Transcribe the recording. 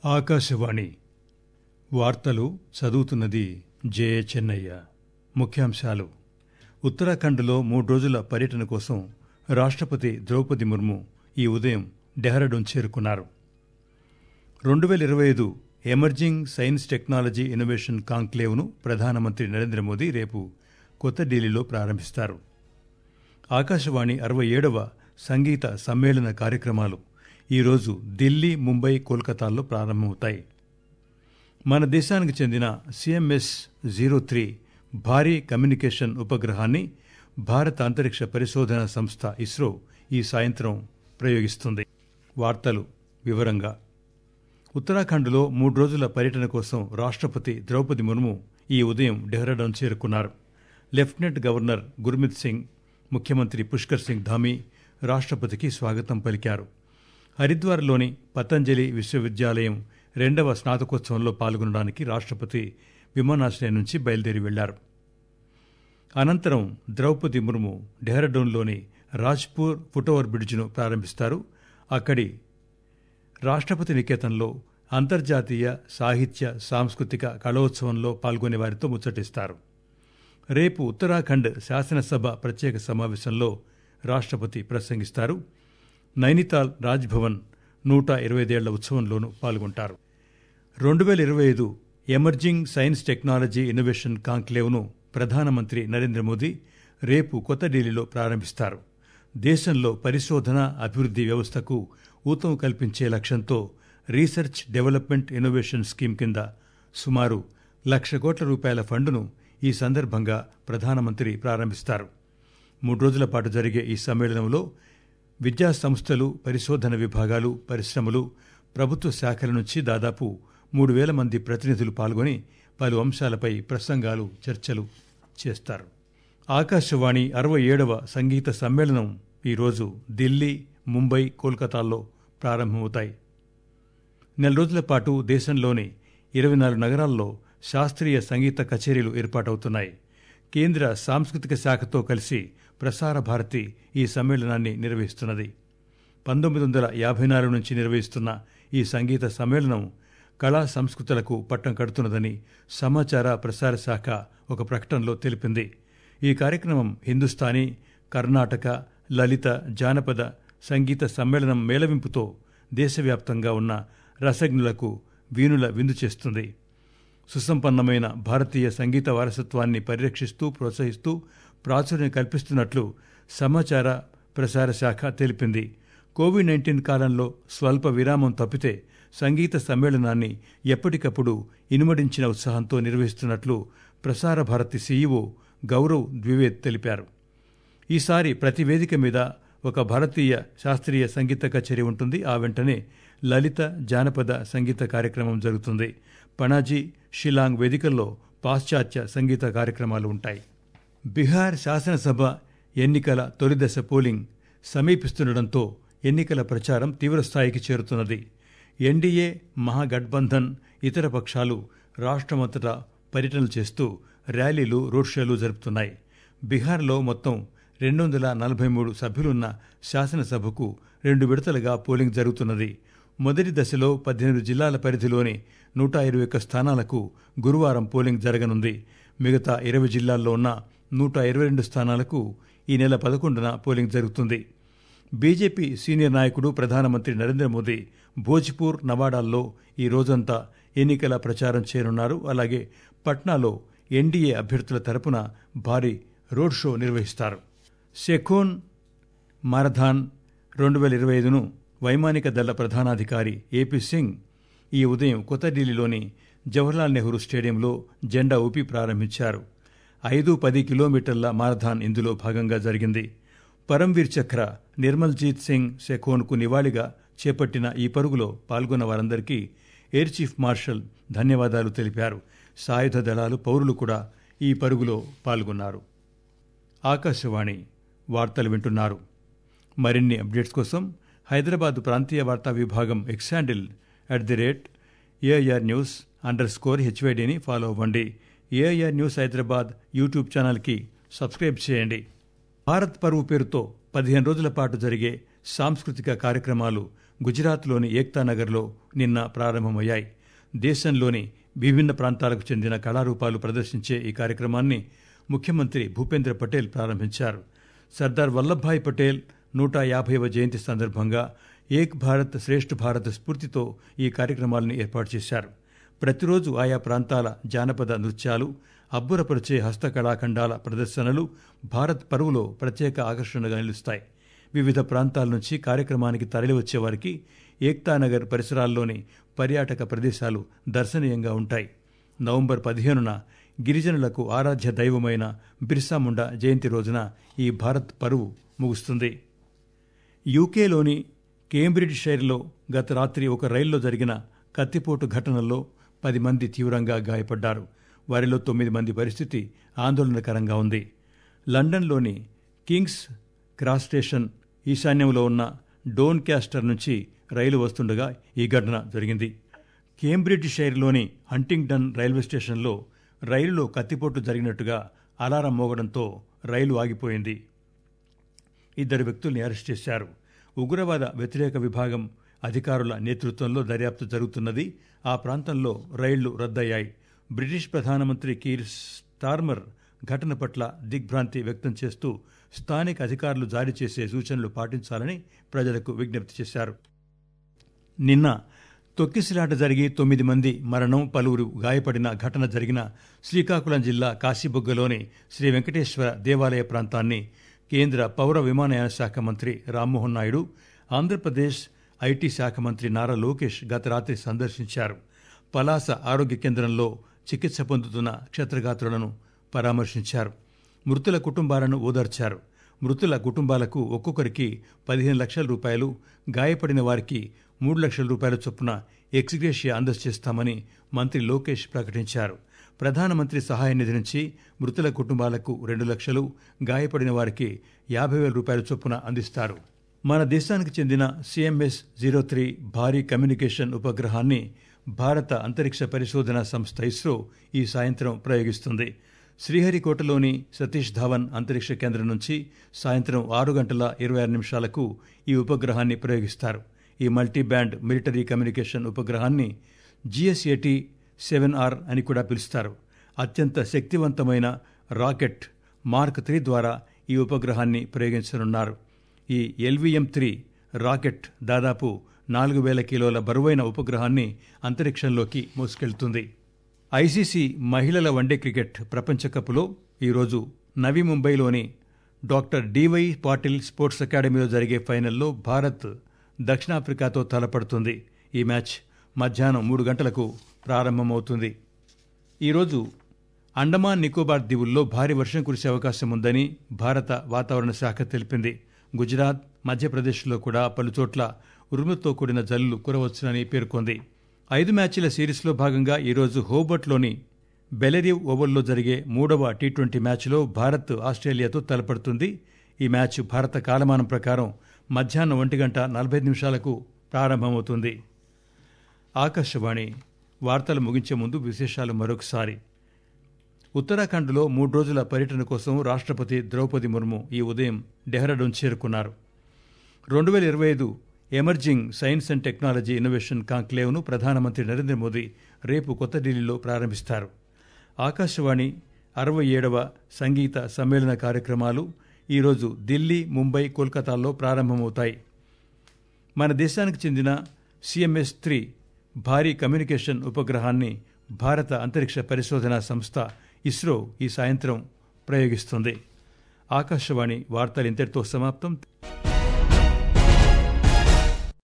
ఆకాశవాణి వార్తలు చదువుతున్నది జే చెన్నయ్య ముఖ్యాంశాలు ఉత్తరాఖండ్లో మూడు రోజుల పర్యటన కోసం రాష్టపతి ద్రౌపది ముర్ము ఈ ఉదయం డెహ్రాడూన్ చేరుకున్నారు రెండు వేల ఇరవై ఐదు ఎమర్జింగ్ సైన్స్ టెక్నాలజీ ఇన్నోవేషన్ కాంక్లేవ్ను ప్రధానమంత్రి నరేంద్ర మోదీ రేపు కొత్త ఢిల్లీలో ప్రారంభిస్తారు ఆకాశవాణి అరవై ఏడవ సంగీత సమ్మేళన కార్యక్రమాలు ఈరోజు ఢిల్లీ ముంబై కోల్కతాల్లో ప్రారంభమవుతాయి మన దేశానికి చెందిన సిఎంఎస్ జీరో త్రీ భారీ కమ్యూనికేషన్ ఉపగ్రహాన్ని భారత అంతరిక్ష పరిశోధన సంస్థ ఇస్రో ఈ సాయంత్రం ప్రయోగిస్తుంది వార్తలు వివరంగా ఉత్తరాఖండ్లో మూడు రోజుల పర్యటన కోసం రాష్టపతి ద్రౌపది ముర్ము ఈ ఉదయం డెహ్రాడూన్ చేరుకున్నారు లెఫ్టినెంట్ గవర్నర్ గుర్మిత్ సింగ్ ముఖ్యమంత్రి పుష్కర్ సింగ్ ధామీ రాష్టపతికి స్వాగతం పలికారు హరిద్వార్లోని పతంజలి విశ్వవిద్యాలయం రెండవ స్నాతకోత్సవంలో పాల్గొనడానికి రాష్టపతి విమానాశ్రయం నుంచి బయలుదేరి వెళ్లారు అనంతరం ద్రౌపది ముర్ము డెహ్రాడూన్లోని రాజ్పూర్ ఫుట్ఓవర్ బ్రిడ్జ్ను ప్రారంభిస్తారు అక్కడి రాష్టపతి నికేతన్లో అంతర్జాతీయ సాహిత్య సాంస్కృతిక కళోత్సవంలో పాల్గొనే వారితో ముచ్చటిస్తారు రేపు ఉత్తరాఖండ్ శాసనసభ ప్రత్యేక సమావేశంలో రాష్టపతి ప్రసంగిస్తారు నైనితాల్ రాజ్భవన్ నూట ఇరవై ఐదేళ్ల ఉత్సవంలోనూ పాల్గొంటారు రెండు వేల ఇరవై ఐదు ఎమర్జింగ్ సైన్స్ టెక్నాలజీ ఇన్నోవేషన్ కాంక్లేవ్ను ప్రధానమంత్రి నరేంద్ర మోదీ రేపు కొత్త ఢిల్లీలో ప్రారంభిస్తారు దేశంలో పరిశోధన అభివృద్ది వ్యవస్థకు ఊతం కల్పించే లక్ష్యంతో రీసెర్చ్ డెవలప్మెంట్ ఇన్నోవేషన్ స్కీమ్ కింద సుమారు లక్ష కోట్ల రూపాయల ఫండును ఈ సందర్భంగా ప్రధానమంత్రి ప్రారంభిస్తారు మూడు రోజుల పాటు జరిగే ఈ సమ్మేళనంలో విద్యా సంస్థలు పరిశోధన విభాగాలు పరిశ్రమలు ప్రభుత్వ శాఖల నుంచి దాదాపు మూడు వేల మంది ప్రతినిధులు పాల్గొని పలు అంశాలపై ప్రసంగాలు చర్చలు చేస్తారు ఆకాశవాణి అరవై ఏడవ సంగీత సమ్మేళనం ఈరోజు ఢిల్లీ ముంబై కోల్కతాల్లో ప్రారంభమవుతాయి నెల రోజుల పాటు దేశంలోని ఇరవై నాలుగు నగరాల్లో శాస్త్రీయ సంగీత కచేరీలు ఏర్పాటవుతున్నాయి కేంద్ర సాంస్కృతిక శాఖతో కలిసి ప్రసార భారతి ఈ సమ్మేళనాన్ని నిర్వహిస్తున్నది పంతొమ్మిది వందల యాభై నాలుగు నుంచి నిర్వహిస్తున్న ఈ సంగీత సమ్మేళనం కళా సంస్కృతులకు పట్టం కడుతున్నదని సమాచార ప్రసార శాఖ ఒక ప్రకటనలో తెలిపింది ఈ కార్యక్రమం హిందుస్థానీ కర్ణాటక లలిత జానపద సంగీత సమ్మేళనం మేళవింపుతో దేశవ్యాప్తంగా ఉన్న రసజ్ఞులకు వీణుల విందు చేస్తుంది సుసంపన్నమైన భారతీయ సంగీత వారసత్వాన్ని పరిరక్షిస్తూ ప్రోత్సహిస్తూ ప్రాచుర్యం కల్పిస్తున్నట్లు సమాచార ప్రసార శాఖ తెలిపింది కోవిడ్ నైన్టీన్ కాలంలో స్వల్ప విరామం తప్పితే సంగీత సమ్మేళనాన్ని ఎప్పటికప్పుడు ఇనుమడించిన ఉత్సాహంతో నిర్వహిస్తున్నట్లు ప్రసార భారతి సీఈఓ గౌరవ్ ద్వివేద్ తెలిపారు ఈసారి ప్రతి వేదిక మీద ఒక భారతీయ శాస్త్రీయ సంగీత కచేరీ ఉంటుంది ఆ వెంటనే లలిత జానపద సంగీత కార్యక్రమం జరుగుతుంది పణాజీ షిలాంగ్ వేదికల్లో పాశ్చాత్య సంగీత కార్యక్రమాలు ఉంటాయి బీహార్ శాసనసభ ఎన్నికల తొలిదశ పోలింగ్ సమీపిస్తుండటంతో ఎన్నికల ప్రచారం తీవ్రస్థాయికి చేరుతున్నది ఎన్డీఏ మహాగఠబంధన్ ఇతర పక్షాలు రాష్ట్రమంతటా పర్యటనలు చేస్తూ ర్యాలీలు రోడ్ షోలు జరుపుతున్నాయి బీహార్లో మొత్తం రెండు వందల నలభై మూడు సభ్యులున్న శాసనసభకు రెండు విడతలుగా పోలింగ్ జరుగుతున్నది మొదటి దశలో పద్దెనిమిది జిల్లాల పరిధిలోని నూట ఇరవై ఒక్క స్థానాలకు గురువారం పోలింగ్ జరగనుంది మిగతా ఇరవై జిల్లాల్లో ఉన్న నూట ఇరవై రెండు స్థానాలకు ఈ నెల పదకొండున పోలింగ్ జరుగుతుంది బీజేపీ సీనియర్ నాయకుడు ప్రధానమంత్రి నరేంద్ర మోదీ భోజ్పూర్ నవాడాల్లో ఈ రోజంతా ఎన్నికల ప్రచారం చేయనున్నారు అలాగే పట్నాలో ఎన్డీఏ అభ్యర్థుల తరపున భారీ రోడ్ షో నిర్వహిస్తారు షెఖోన్ మారథాన్ రెండు వేల ఇరవై ఐదును వైమానిక దళ ప్రధానాధికారి ఏపీ సింగ్ ఈ ఉదయం కొత్త ఢిల్లీలోని జవహర్లాల్ నెహ్రూ స్టేడియంలో జెండా ఊపి ప్రారంభించారు ఐదు పది కిలోమీటర్ల మారథాన్ ఇందులో భాగంగా జరిగింది పరంవీర్ చక్ర నిర్మల్జీత్ సింగ్ షెఖోన్కు నివాళిగా చేపట్టిన ఈ పరుగులో పాల్గొన్న వారందరికీ ఎయిర్ చీఫ్ మార్షల్ ధన్యవాదాలు తెలిపారు సాయుధ దళాలు పౌరులు కూడా ఈ పరుగులో పాల్గొన్నారు ఆకాశవాణి వార్తలు వింటున్నారు మరిన్ని అప్డేట్స్ కోసం హైదరాబాద్ ప్రాంతీయ వార్తా విభాగం X handle at the rate AIR news under score హెచ్వైడిని ఫాలో అవ్వండి ఏఐఆర్ న్యూస్ హైదరాబాద్ యూట్యూబ్ ఛానల్కి సబ్స్క్రైబ్ చేయండి భారత్ పర్వ్ పేరుతో పదిహేను రోజుల పాటు జరిగే సాంస్కృతిక కార్యక్రమాలు గుజరాత్లోని ఏక్తానగర్లో నిన్న ప్రారంభమయ్యాయి దేశంలోని విభిన్న ప్రాంతాలకు చెందిన కళారూపాలు ప్రదర్శించే ఈ కార్యక్రమాన్ని ముఖ్యమంత్రి భూపేంద్ర పటేల్ ప్రారంభించారు సర్దార్ వల్లభాయ్ పటేల్ నూట యాభైవ జయంతి సందర్భంగా ఏక్ భారత్ శ్రేష్ఠ భారత్ స్ఫూర్తితో ఈ కార్యక్రమాలను ఏర్పాటు చేశారు ప్రతిరోజు ఆయా ప్రాంతాల జానపద నృత్యాలు అబ్బురపరిచే హస్తకళాఖండాల ప్రదర్శనలు భారత్ పరువులో ప్రత్యేక ఆకర్షణగా నిలుస్తాయి వివిధ ప్రాంతాల నుంచి కార్యక్రమానికి తరలివచ్చే వారికి ఏక్తానగర్ పరిసరాల్లోని పర్యాటక ప్రదేశాలు దర్శనీయంగా ఉంటాయి నవంబర్ పదిహేనున గిరిజనులకు ఆరాధ్య దైవమైన బిర్సా ముండా జయంతి రోజున ఈ భారత్ పరువు ముగుస్తుంది యూకేలోని కేంబ్రిడ్జ్ షైర్లో గత రాత్రి ఒక రైల్లో జరిగిన కత్తిపోటు ఘటనలో పది మంది తీవ్రంగా గాయపడ్డారు వారిలో తొమ్మిది మంది పరిస్థితి ఆందోళనకరంగా ఉంది లండన్లోని కింగ్స్ క్రాస్ స్టేషన్ ఈశాన్యంలో ఉన్న డోన్ క్యాస్టర్ నుంచి రైలు వస్తుండగా ఈ ఘటన జరిగింది కేంబ్రిడ్జ్ షైర్లోని హంటింగ్టన్ రైల్వే స్టేషన్లో రైలులో కత్తిపోటు జరిగినట్టుగా అలారం మోగడంతో రైలు ఆగిపోయింది ఇద్దరు వ్యక్తుల్ని అరెస్ట్ చేశారు ఉగ్రవాద వ్యతిరేక విభాగం అధికారుల నేతృత్వంలో దర్యాప్తు జరుగుతున్నది ఆ ప్రాంతంలో రైళ్లు రద్దయ్యాయి బ్రిటిష్ ప్రధానమంత్రి కీర్ స్టార్మర్ ఘటన పట్ల దిగ్భ్రాంతి వ్యక్తం చేస్తూ స్థానిక అధికారులు జారీ చేసే సూచనలు పాటించాలని ప్రజలకు విజ్ఞప్తి చేశారు నిన్న తొక్కిసలాట జరిగి తొమ్మిది మంది మరణం పలువురు గాయపడిన ఘటన జరిగిన శ్రీకాకుళం జిల్లా కాశీబుగ్గలోని శ్రీ వెంకటేశ్వర దేవాలయ ప్రాంతాన్ని కేంద్ర పౌర విమానయాన శాఖ మంత్రి రామ్మోహన్ నాయుడు ఆంధ్రప్రదేశ్ ఐటీ శాఖ మంత్రి నారా లోకేష్ గత రాత్రి సందర్శించారు పలాస ఆరోగ్య కేంద్రంలో చికిత్స పొందుతున్న క్షత్రగాత్రులను పరామర్శించారు మృతుల కుటుంబాలను ఓదార్చారు మృతుల కుటుంబాలకు ఒక్కొక్కరికి పదిహేను లక్షల రూపాయలు గాయపడిన వారికి మూడు లక్షల రూపాయల చొప్పున ఎక్స్గ్రేషియా అందజేస్తామని మంత్రి లోకేష్ ప్రకటించారు ప్రధానమంత్రి సహాయ నిధి నుంచి మృతుల కుటుంబాలకు రెండు లక్షలు గాయపడిన వారికి యాభై వేల రూపాయల చొప్పున అందిస్తారు మన దేశానికి చెందిన సిఎంఎస్ జీరో త్రీ భారీ కమ్యూనికేషన్ ఉపగ్రహాన్ని భారత అంతరిక్ష పరిశోధన సంస్థ ఇస్రో ఈ సాయంత్రం ప్రయోగిస్తుంది శ్రీహరికోటలోని సతీష్ ధావన్ అంతరిక్ష కేంద్రం నుంచి సాయంత్రం ఆరు గంటల ఇరవై ఆరు నిమిషాలకు ఈ ఉపగ్రహాన్ని ప్రయోగిస్తారు ఈ మల్టీ బ్యాండ్ మిలిటరీ కమ్యూనికేషన్ ఉపగ్రహాన్ని జిఎస్ఏటి సెవెన్ ఆర్ అని కూడా పిలుస్తారు అత్యంత శక్తివంతమైన రాకెట్ మార్క్ త్రీ ద్వారా ఈ ఉపగ్రహాన్ని ప్రయోగించనున్నారు ఈ ఎల్విఎం త్రీ రాకెట్ దాదాపు నాలుగు వేల కిలోల బరువైన ఉపగ్రహాన్ని అంతరిక్షంలోకి మోసుకెళ్తుంది ఐసీసీ మహిళల వన్డే క్రికెట్ ప్రపంచ కప్లో ఈరోజు నవీ ముంబైలోని డాక్టర్ డివై పాటిల్ స్పోర్ట్స్ అకాడమీలో జరిగే ఫైనల్లో భారత్ దక్షిణాఫ్రికాతో తలపడుతుంది ఈ మ్యాచ్ మధ్యాహ్నం మూడు గంటలకు ప్రారంభమవుతుంది ఈరోజు అండమాన్ నికోబార్ దీవుల్లో భారీ వర్షం కురిసే అవకాశం ఉందని భారత వాతావరణ శాఖ తెలిపింది గుజరాత్ మధ్యప్రదేశ్లో కూడా పలుచోట్ల ఉరుములతో కూడిన జల్లులు కురవచ్చునని పేర్కొంది ఐదు మ్యాచ్ల సిరీస్లో భాగంగా ఈరోజు హోబర్ట్లోని బెలరీవ్ ఓవల్లో జరిగే మూడవ టీ ట్వంటీ మ్యాచ్లో భారత్ ఆస్ట్రేలియాతో తలపడుతుంది ఈ మ్యాచ్ భారత కాలమానం ప్రకారం మధ్యాహ్నం ఒంటి గంట నలభై నిమిషాలకు ప్రారంభమవుతుంది ఆకాశవాణి వార్తలు ముగించే ముందు విశేషాలు మరొకసారి ఉత్తరాఖండ్లో మూడు రోజుల పర్యటన కోసం రాష్ట్రపతి ద్రౌపది ముర్ము ఈ ఉదయం డెహ్రాడూన్ చేరుకున్నారు రెండు వేల ఇరవై ఐదు emerging science and technology innovation కాంక్లేవ్ను ప్రధానమంత్రి నరేంద్ర మోదీ రేపు కొత్త ఢిల్లీలో ప్రారంభిస్తారు ఆకాశవాణి అరవై ఏడవ సంగీత సమ్మేళన కార్యక్రమాలు ఈరోజు ఢిల్లీ ముంబై కోల్కతాల్లో ప్రారంభమవుతాయి మన దేశానికి చెందిన సిఎంఎస్ త్రీ భారీ కమ్యూనికేషన్ ఉపగ్రహాన్ని భారత అంతరిక్ష పరిశోధనా సంస్థ ఇస్రో ఈ సాయంత్రం ప్రయోగిస్తుంది ఆకాశవాణి వార్తలు ఇంతటితో సమాప్తం